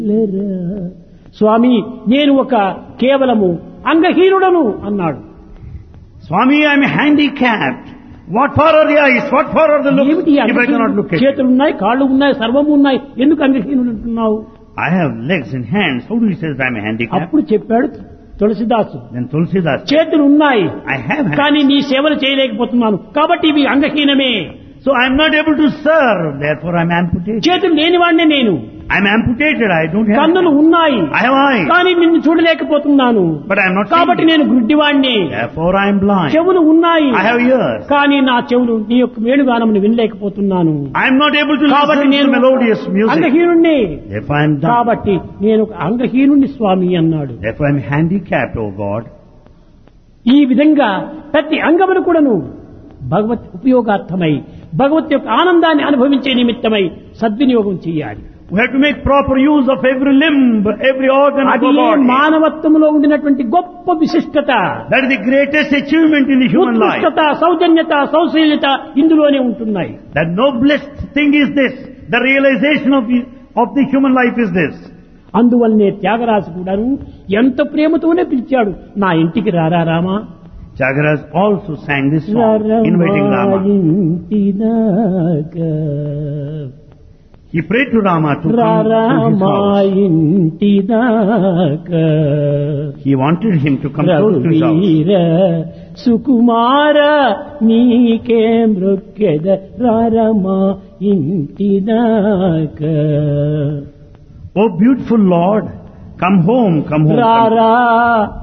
లేరా. స్వామి నేను ఒక కేవలము అంగహీనుడను అన్నాడు Swami, I'm handicapped. What for are the eyes? What for are the looks? ఏమిటి ఈ If I cannot look అంగహీనుడు? at you. చేతులు ఉన్నాయి కాళ్ళు ఉన్నాయి సర్వము ఉన్నాయి ఎందుకు అంగహీనుడు అంటున్నావు I have legs and hands. How do you say that I'm handicapped? అప్పుడు చెప్పాడు తులసిదాసు Then Tulsidas, చేతులు ఉన్నాయి I have hands. కానీ నీ సేవలు చేయలేకపోతున్నాను కాబట్టి ఇవి అంగహీనమే So I'm not able to serve. Therefore I'm amputated. చేతులు లేనివాడినే నేను I'm amputated. I don't have కన్నులు hands. ఉన్నాయి I have eyes. కానీ నిన్ను చూడలేకపోతున్నాను But I'm not కాబట్టి seeing. నేను గుడ్డివాణ్ణి Therefore I'm blind. చెవులు ఉన్నాయి I have ears. కానీ నా చెవులు నీ యొక్క వేణుగానమును వినలేకపోతున్నాను I'm not able to కాబట్టి listen నేను to melodious music. అంగహీనుణ్ణి Therefore I'm dumb. కాబట్టి నేను ఒక అంగహీనుణ్ణి స్వామి అన్నాడు Therefore I'm handicapped, O God. ఈ విధంగా ప్రతి అంగమును కూడాను భగవత్ ఉపయోగార్థమై భగవత్ యొక్క ఆనందాన్ని అనుభవించే నిమిత్తమై సద్వినియోగం చేయాలి We have to make proper use of every limb, every organ of అది our body. మానవత్వంలో ఉండినటువంటి గొప్ప విశిష్టత That is the greatest achievement in the human life. ఉత్కృష్టత సౌజన్యత సౌశీల్యత ఇందులోనే ఉంటున్నాయి The noblest thing is this. The realization of the, of the human life is this. అందువల్లనే త్యాగరాజు కూడాను ఎంత ప్రేమతోనే పిలిచాడు నా ఇంటికి రారా Rama Jagaras also sang this song, inviting రారమ్మా Rama. ఇంటిదాకా. He prayed to Rama to come to his రారామా house. ఇంటిదాకా He wanted him to come close to his house. రఘువీర సుకుమార నీకే మృక్కెద రారమా ఇంటిదాకా Oh beautiful Lord, come home, come home. రారా